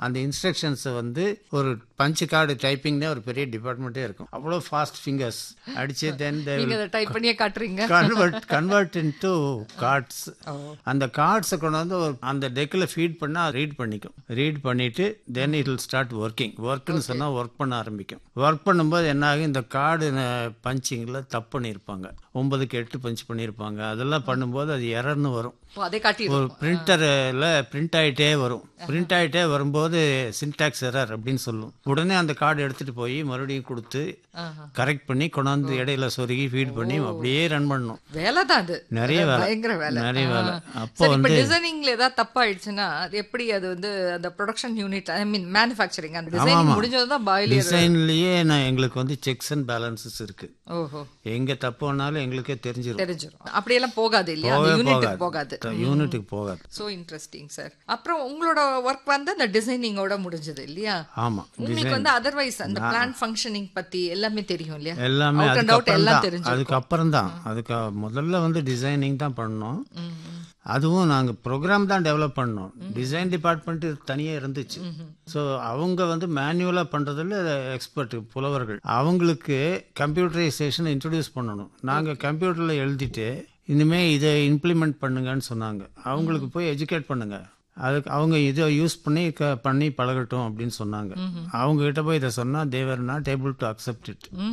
அந்த இன்ஸ்ட்ரக்ஷன்ஸை வந்து ஒரு பஞ்சு கார்டு டைப்பிங்னே ஒரு பெரிய டிபார்ட்மெண்ட்டே இருக்கும் அவ்வளோ ஃபாஸ்ட் ஃபிங்கர்ஸ் அடிச்சு தென் நீங்க அதை டைப் பண்ணியே காட்டுறீங்க கன்வெர்ட் கன்வெர்ட் இன்டு கார்ட்ஸ் அந்த கார்ட்ஸை கொண்டு வந்து ஒரு அந்த டெக்கில் ஃபீட் பண்ணால் ரீட் பண்ணிக்கும் ரீட் பண்ணிட்டு then it will start working ஒர்க்குன்னு சொன்னால் ஒர்க் பண்ண ஆரம்பிக்கும் ஒர்க் பண்ணும்போது என்ன ஆகும் இந்த கார்டு பஞ்சிங்கில் தப்பு பண்ணியிருப்பாங்க ஒன்பதுக்கு எட்டு பஞ்ச் பண்ணியிருப்பாங்க அதெல்லாம் பண்ணும்போது அது எரர்னு வரும் ஓ, அதை காட்டிடும் ஒரு பிரிண்டரில் பிரிண்ட் ஆகிட்டே வரும் பிரிண்ட் ஆகிட்டே வரும்போது சின்டாக்ஸ் எரர் அப்படின்னு சொல்லும் உடனே அந்த கார்டு எடுத்துகிட்டு போய் மறுபடியும் கொடுத்து கரெக்ட் பண்ணி கொண்டாந்து இடையில சொருகி ஃபீட் பண்ணி அப்படியே ரன் பண்ணணும் வேலை தான் அது நிறைய வேலை. பயங்கர வேலை நிறைய வேலை. ஆ. அப்போ சரி இப்ப வந்து- டிசைனிங்ல ஏதாவது தப்பாயிடுச்சுன்னா அது எப்படி அது வந்து அந்த production unit I mean manufacturing அந்த டிசைனிங் முடிஞ்சதுதான் பாயிலியர் டிசைன்லயே நான் எங்களுக்கு வந்து செக்ஸ் அண்ட் பேலன்சஸ் இருக்கு ஓஹோ எங்க தப்பு பண்ணாலும் எங்களுக்கே தெரிஞ்சிடும் தெரிஞ்சிரும் அப்படியெல்லாம் போகாது இல்லையா அந்த யூனிட்டுக்கு போகாது யூனிட்டுக்கு போகாது சோ இன்ட்ரெஸ்டிங் சார் அப்புறம் உங்களோட ஒர்க் வந்து அந்த டிசைனிங்கோட முடிஞ்சது இல்லையா ஆமா உங்களுக்கு வந்து அதர்வைஸ் அந்த பிளான் ஃபங்க்ஷனிங் பத்தி எல்லாமே தெரியும் இல்லையா எல்லாமே Out and out அதுக்கப்புறம் எல்லாம் தான் தெரிஞ்சிருக்கும். அதுக்கப்புறம் தான் அதுக்கு முதல்ல வந்து டிசைனிங் தான் பண்ணோம் அதுவும் நாங்கள் ப்ரோக்ராம் தான் டெவலப் பண்ணோம் டிசைன் டிபார்ட்மெண்ட் தனியாக இருந்துச்சு ஸோ அவங்க வந்து மேனுவலாக பண்ணுறதுல எக்ஸ்பர்ட் புலவர்கள் அவங்களுக்கு கம்ப்யூட்டரைசேஷன் இன்ட்ரடியூஸ் பண்ணணும் நாங்கள் கம்ப்யூட்டரில் எழுதிட்டு இனிமே இதை இம்ப்ளிமெண்ட் பண்ணுங்கன்னு சொன்னாங்க அவங்களுக்கு போய் எஜுகேட் பண்ணுங்க அதுக்கு அவங்க இதை யூஸ் பண்ணி க பண்ணி பழகட்டும் அப்படின்னு சொன்னாங்க அவங்க கிட்ட போய் இதை சொன்னால் they're not able to accept it